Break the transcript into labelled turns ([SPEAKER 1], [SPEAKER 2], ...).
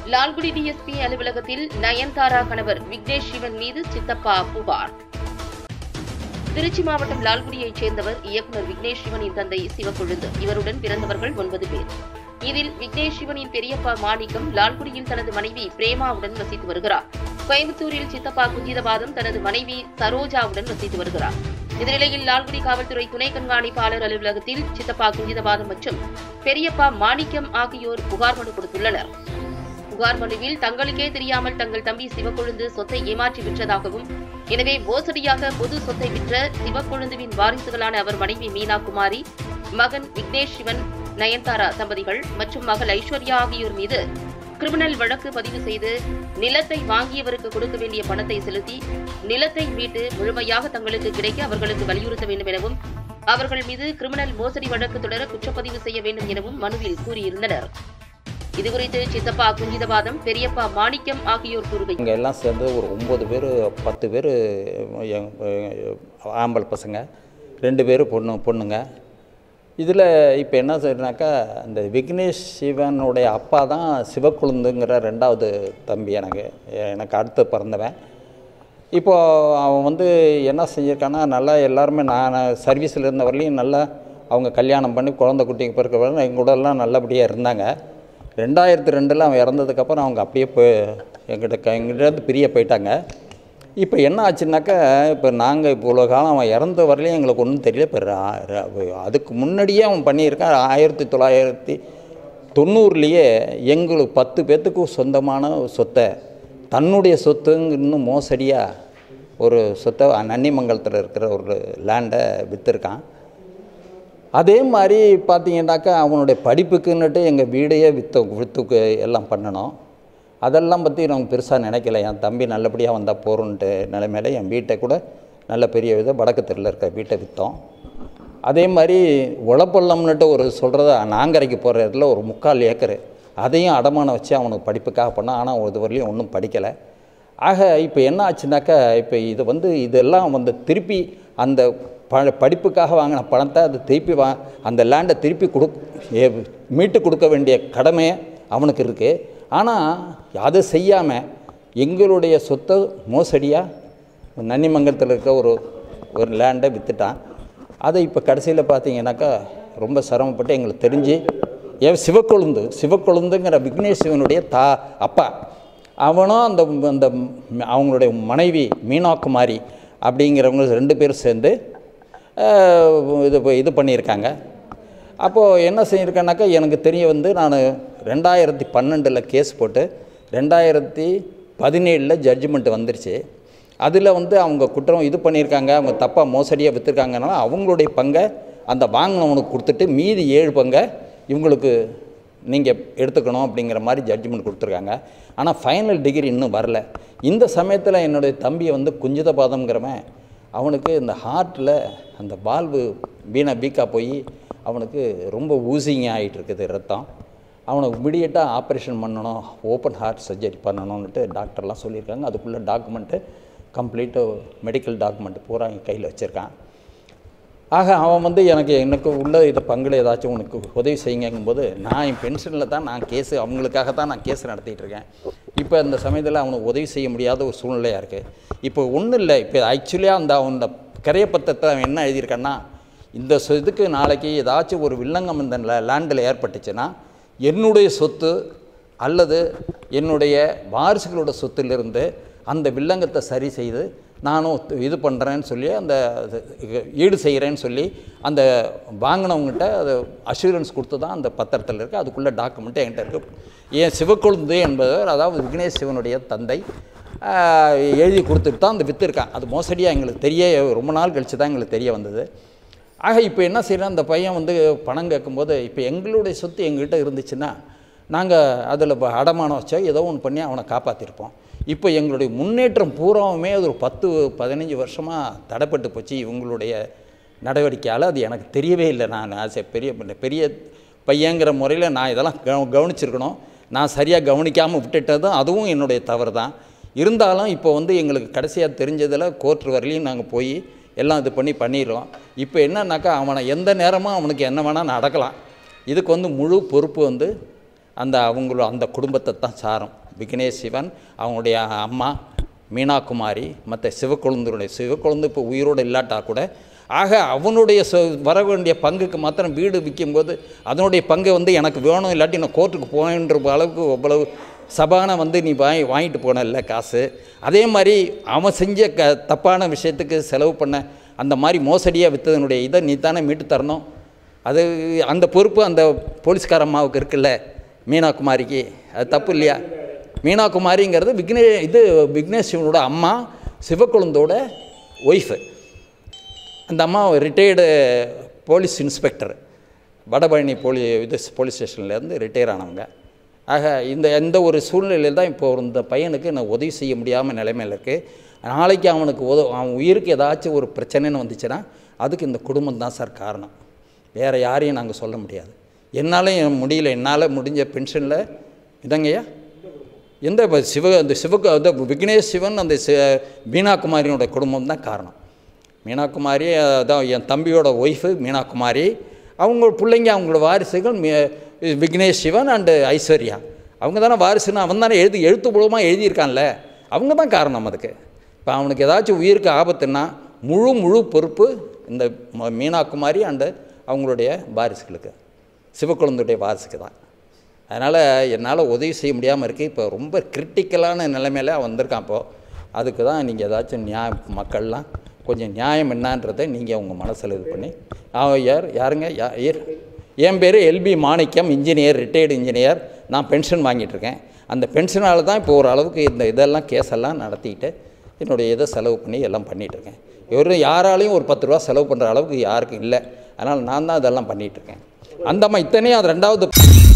[SPEAKER 1] Lalgudi DSP அலுவலகத்தில் நயன்தாரா கணவர் விக்னேஷ் சிவன் மீது சித்தப்பா புகார் திருச்சி மாவட்டம் லால்குடியைச் சேர்ந்தவர் இயக்குநர் விக்னேஷ் சிவனின் தந்தை சிவக்கொழுந்து இவருடன் பிறந்தவர்கள் ஒன்பது பேர் இதில் விக்னேஷ் சிவனின் பெரியப்பா மாணிக்கம் லால்குடியில் தனது மனைவி பிரேமாவுடன் வசித்து வருகிறார் கோயம்புத்தூரில் சித்தப்பா குஞ்சிதபாதம் தனது மனைவி சரோஜாவுடன் வசித்து வருகிறார் இந்த நிலையில் லால்குடி காவல்துறை துணை கண்காணிப்பாளர் அலுவலகத்தில் சித்தப்பா குஞ்சிதபாதம் மற்றும் பெரியப்பா மாணிக்கம் ஆகியோர் புகார் மனு கொடுத்துள்ளனர் புகார் மனுவில் தங்களுக்கே தெரியாமல் தங்கள் தம்பி சிவக்கொழுந்து சொத்தை ஏமாற்றி விற்றதாகவும் எனவே மோசடியாக பொது சொத்தை விற்ற சிவக்கொழுந்துவின் வாரிசுகளான அவர் மனைவி மீனா குமாரி மகன் விக்னேஷ் சிவன் நயன்தாரா தம்பதிகள் மற்றும் மகள் ஐஸ்வர்யா ஆகியோர் மீது கிரிமினல் வழக்கு பதிவு செய்து நிலத்தை வாங்கியவருக்கு கொடுக்க வேண்டிய பணத்தை செலுத்தி நிலத்தை மீட்டு முழுமையாக தங்களுக்கு கிடைக்க அவர்களுக்கு வலியுறுத்த வேண்டும் எனவும் அவர்கள் மீது கிரிமினல் மோசடி வழக்கு தொடர குற்றப்பதிவு செய்ய வேண்டும் எனவும் மனுவில் கூறியிருந்தனர் இதுகுறித்து சித்தப்பா குஞ்சிதபாதம் பெரியப்பா மாணிக்கம் ஆகியோர் கூறுகையில்
[SPEAKER 2] இங்கே எல்லாம் சேர்ந்து ஒரு ஒம்பது பேர் பத்து பேர் ஆம்பளை பசங்க ரெண்டு பேர் பொண்ணு பொண்ணுங்க இதில் இப்போ என்ன செய்யறனாக்கா இந்த விக்னேஷ் சிவனுடைய அப்பா தான் சிவக்குழுந்துங்கிற ரெண்டாவது தம்பி எனக்கு எனக்கு அடுத்து பிறந்தவன் இப்போ அவன் வந்து என்ன செஞ்சிருக்கான்னா நல்லா எல்லாருமே நான் சர்வீஸில் இருந்த வரலையும் நல்லா அவங்க கல்யாணம் பண்ணி குழந்தை குட்டிங்க பிறக்க வரை எங்கள் கூட எல்லாம் நல்லபடியாக இருந்தாங்க ரெண்டாயிரத்தி ரெண்டில் அவன் இறந்ததுக்கப்புறம் அவங்க அப்படியே போய் எங்கிட்ட க- எங்கிட்ட பிரிய போயிட்டாங்க இப்போ என்ன ஆச்சுன்னாக்கா இப்போ நாங்கள் இவ்வளோ காலம் அவன் இறந்த வரலையும் எங்களுக்கு ஒன்றும் தெரியல இப்போ ரா- ரா- அதுக்கு முன்னாடியே அவன் பண்ணியிருக்கான் ஆயிரத்தி தொள்ளாயிரத்தி தொண்ணூறுலேயே எங்களுக்கு பத்து பேர்த்துக்கும் சொந்தமான சொத்தை தன்னுடைய சொத்துங்க இன்னும் மோசடியாக ஒரு சொத்தை நன்னிமங்கலத்தில் இருக்கிற ஒரு லேண்டை விற்றுருக்கான் அதே மாதிரி பார்த்தீங்கன்னாக்கா அவனுடைய படிப்புக்குன்னுட்டு எங்கள் வீடையே விற்று விற்றுக்கு எல்லாம் பண்ணணும் அதெல்லாம் பற்றி நாங்கள் பெருசாக நினைக்கல என் தம்பி நல்லபடியாக வந்தால் போகிறோன்ட்டு நிலைமையில என் வீட்டை கூட நல்ல பெரிய வித வடக்கு தெருவில் இருக்க வீட்டை விற்றோம் அதே மாதிரி உழப்பள்ளம்னுட்டு ஒரு சொல்கிறத நாங்கரைக்கு போகிற இடத்துல ஒரு முக்கால் ஏக்கரு அதையும் அடமானம் வச்சு அவனுக்கு படிப்புக்காக பண்ணான் ஆனால் இது வரலையும் ஒன்றும் படிக்கலை ஆக இப்போ என்ன ஆச்சுனாக்கா இப்போ இது வந்து இதெல்லாம் வந்து திருப்பி அந்த ப படிப்புக்காக வாங்கின பணத்தை அது திருப்பி வா அந்த லேண்டை திருப்பி கொடு ஏ- மீட்டு கொடுக்க வேண்டிய கடமை அவனுக்கு இருக்குது ஆனால் அதை செய்யாமல் எங்களுடைய சொத்தை மோசடியாக நன்னிமங்கலத்தில் இருக்க ஒரு ஒரு லேண்டை விற்றுட்டான் அதை இப்போ கடைசியில் பார்த்தீங்கன்னாக்கா ரொம்ப சிரமப்பட்டு எங்களுக்கு தெரிஞ்சு ஏன் சிவக்கொழுந்து சிவக்கொழுந்துங்கிற விக்னேஷ் சிவனுடைய தா அப்பா அவனும் அந்த அந்த அவங்களுடைய மனைவி மீனாகுமாரி அப்படிங்கிறவங்க ரெண்டு பேரும் சேர்ந்து அஹ், இது இது பண்ணியிருக்காங்க அப்போது என்ன செஞ்சுருக்கேன்னாக்கா எனக்கு தெரிய வந்து நான் ரெண்டாயிரத்தி பன்னெண்டில் கேஸ் போட்டு ரெண்டாயிரத்தி பதினேழில் ஜட்ஜ்மெண்ட் வந்துருச்சு அதில் வந்து அவங்க குற்றம் இது பண்ணியிருக்காங்க அவங்க தப்பாக மோசடியாக விற்றுருக்காங்கனால அவங்களுடைய பங்கை அந்த வாங்கினவனுக்கு கொடுத்துட்டு மீதி ஏழு பங்கை இவங்களுக்கு நீங்கள் எடுத்துக்கணும் அப்படிங்கிற மாதிரி ஜட்ஜ்மெண்ட் கொடுத்துருக்காங்க ஆனால் ஃபைனல் டிகிரி இன்னும் வரல இந்த சமயத்தில் என்னுடைய தம்பியை வந்து குஞ்சிதபாதம்ங்கிறவன் அவனுக்கு இந்த ஹார்ட்டில் அந்த வால்வு வீணா வீக்காக போய் அவனுக்கு ரொம்ப ஊசிங்க ஆகிட்டு இருக்குது ரத்தம் அவனுக்கு இமிடியேட்டாக ஆப்ரேஷன் பண்ணணும் ஓப்பன் ஹார்ட் சர்ஜரி பண்ணணும்னுட்டு டாக்டர்லாம் சொல்லியிருக்காங்க அதுக்குள்ளே டாக்குமெண்ட்டு கம்ப்ளீட்டு மெடிக்கல் டாக்குமெண்ட் பூரா என் கையில் வச்சுருக்கான் ஆக அவன் வந்து எனக்கு எனக்கு உள்ள இதை பங்குல ஏதாச்சும் உனக்கு உதவி செய்யுங்கும்போது நான் என் பென்ஷனில் தான் நான் கேஸு அவங்களுக்காக தான் நான் கேஸ் நடத்திட்டு இருக்கேன் இப்போ இந்த சமயத்தில் அவனுக்கு உதவி செய்ய முடியாத ஒரு சூழ்நிலையாக இருக்குது இப்போ ஒன்றும் இல்லை இப்போ ஆக்சுவலியாக அந்த அவன் இந்த கரையப்பத்திரத்தை அவன் என்ன எழுதியிருக்கான்னா இந்த சொ- இதுக்கு நாளைக்கு ஏதாச்சும் ஒரு வில்லங்கம் இந்த லேண்டில் ஏற்பட்டுச்சுன்னா என்னுடைய சொத்து அல்லது என்னுடைய வாரிசுகளோட சொத்திலிருந்து அந்த வில்லங்கத்தை சரி செய்து நானும் ஒத்து- இது பண்ணுறேன்னு சொல்லி அந்த இது- ஈடு செய்கிறேன்னு சொல்லி அந்த வாங்கினவங்ககிட்ட அது அஷூரன்ஸ் கொடுத்து தான் அந்த பத்திரத்தில் இருக்குது அதுக்குள்ளே டாக்குமெண்ட் என்கிட்ட இருக்குது ஏன் சிவக்கொழுந்து என்பவர் அதாவது விக்னேஷ் சிவனுடைய தந்தை ஆஹ், எழுதி கொடுத்துட்டு தான் அந்த விற்றுருக்கான் அது மோசடியாக எங்களுக்கு தெரிய ரொம்ப நாள் கழித்து தான் எங்களுக்கு தெரிய வந்தது ஆக இப்போ என்ன செய்யறோம் அந்த பையன் வந்து பணம் கேட்கும்போது இப்போ எங்களுடைய சொத்து எங்ககிட்ட இருந்துச்சுன்னா நாங்கள் அதில் அடமானம் வச்சோ ஏதோ ஒன்று பண்ணி அவனை காப்பாற்றிருப்போம் இப்போ எங்களுடைய முன்னேற்றம் பூராவுமே அது ஒரு பத்து பதினஞ்சு வருஷமாக தடைப்பட்டு போச்சு இவங்களுடைய நடவடிக்கையால் அது எனக்கு தெரியவே இல்லை நான் ஆஸ் எ பெரிய பெரிய பையங்கிற முறையில் நான் இதெல்லாம் கவ கவனிச்சிருக்கணும் நான் சரியாக கவனிக்காமல் விட்டுட்டதும் அதுவும் என்னுடைய தவறு தான் இருந்தாலும் இப்போ வந்து எங்களுக்கு கடைசியாக தெரிஞ்சதில் கோர்ட் வரலையும் நாங்கள் போய் எல்லாம் இது பண்ணி பண்ணிடுறோம் இப்போ என்னன்னாக்கா அவனை எந்த நேரமும் அவனுக்கு என்ன வேணால் நடக்கலாம் இதுக்கு வந்து முழு பொறுப்பு வந்து அந்த அவங்கள அந்த குடும்பத்தை தான் சாரும் விக்னேஷ் சிவன் அவங்களுடைய அம்மா மீனா குமாரி மற்ற சிவக்கொழுந்தருடைய சிவக்கொழுந்து இப்போ உயிரோடு இல்லாட்டா கூட ஆக அவனுடைய சொ வர வேண்டிய பங்குக்கு மாத்திரம் வீடு விற்கும்போது அதனுடைய பங்கை வந்து எனக்கு வேணும் இல்லாட்டி நான் கோர்ட்டுக்கு போகன்ற அளவுக்கு அவ்வளவு சபான வந்து நீ வாங்கி வாங்கிட்டு போனல்ல காசு அதே மாதிரி அவன் செஞ்ச க தப்பான விஷயத்துக்கு செலவு பண்ண அந்த மாதிரி மோசடியாக விற்றதனுடைய இதை நீ தானே மீட்டு தரணும் அது அந்த பொறுப்பு அந்த போலீஸ்கார அம்மாவுக்கு இருக்குல்ல மீனா குமாரிக்கு அது தப்பு இல்லையா மீனா குமாரிங்கிறது விக்னே இது விக்னேஷ் சிவனோட அம்மா சிவக்குழுந்தோட ஒய்ஃபு அந்த அம்மா ரிட்டையர்டு போலீஸ் இன்ஸ்பெக்டர் வடபழனி போலீ இது போலீஸ் ஸ்டேஷன்லேருந்து ரிட்டையர் ஆனவங்க ஆக இந்த எந்த ஒரு சூழ்நிலையில் தான் இப்போ இந்த பையனுக்கு நான் உதவி செய்ய முடியாமல் நிலைமையில் இருக்குது நாளைக்கு அவனுக்கு உத அவன் உயிருக்கு ஏதாச்சும் ஒரு பிரச்சனைன்னு வந்துச்சுன்னா அதுக்கு இந்த குடும்பம் தான் சார் காரணம் வேறு யாரையும் நாங்கள் சொல்ல முடியாது என்னாலும் முடியல என்னால் முடிஞ்ச பென்ஷனில் இதங்கய்யா எந்த இப்போ சிவ அந்த சிவ அந்த விக்னேஷ் சிவன் அந்த சி மீனாகுமாரியோட குடும்பம் தான் காரணம் மீனாகுமாரி அதான் என் தம்பியோட ஒய்ஃபு மீனாகுமாரி அவங்க பிள்ளைங்க அவங்களோட வாரிசுகள் மீ விக்னேஷ் சிவன் அண்டு ஐஸ்வர்யா அவங்க தானே வாரிசுன்னு அவன் தானே எழுதி எழுத்து மூலமாக எழுதியிருக்கான்ல அவங்க தான் காரணம் அதுக்கு இப்போ அவனுக்கு ஏதாச்சும் உயிருக்கு ஆபத்துன்னா முழு முழு பொறுப்பு இந்த ம- மீனாகுமாரி அண்டு அவங்களுடைய வாரிசுகளுக்கு சிவக்குழந்தையுடைய வாரிசுக்கு தான் அதனால் என்னால் உதவி செய்ய முடியாமல் இருக்குது இப்போ ரொம்ப கிரிட்டிக்கலான நிலைமையில அவன் வந்திருக்கான் இப்போது அதுக்கு தான் நீங்கள் ஏதாச்சும் நியாய மக்கள்லாம் கொஞ்சம் நியாயம் என்னன்றதை நீங்கள் உங்கள் மனசில் இது பண்ணி அவன் யார் யாருங்க யா யார் என் பேர் LP Manickam engineer retired engineer நான் பென்ஷன் வாங்கிட்டு இருக்கேன் அந்த பென்ஷனால் தான் இப்போ ஓரளவுக்கு இந்த இதெல்லாம் கேஸெல்லாம் நடத்திக்கிட்டு என்னுடைய இதை செலவு பண்ணி எல்லாம் பண்ணிகிட்டு இருக்கேன் இவர் யாராலையும் ஒரு பத்து ரூபா செலவு பண்ணுற அளவுக்கு யாருக்கும் இல்லை அதனால் நான் தான் இதெல்லாம் பண்ணிகிட்டு இருக்கேன் அந்த அம்மா இத்தனையும் அது ரெண்டாவது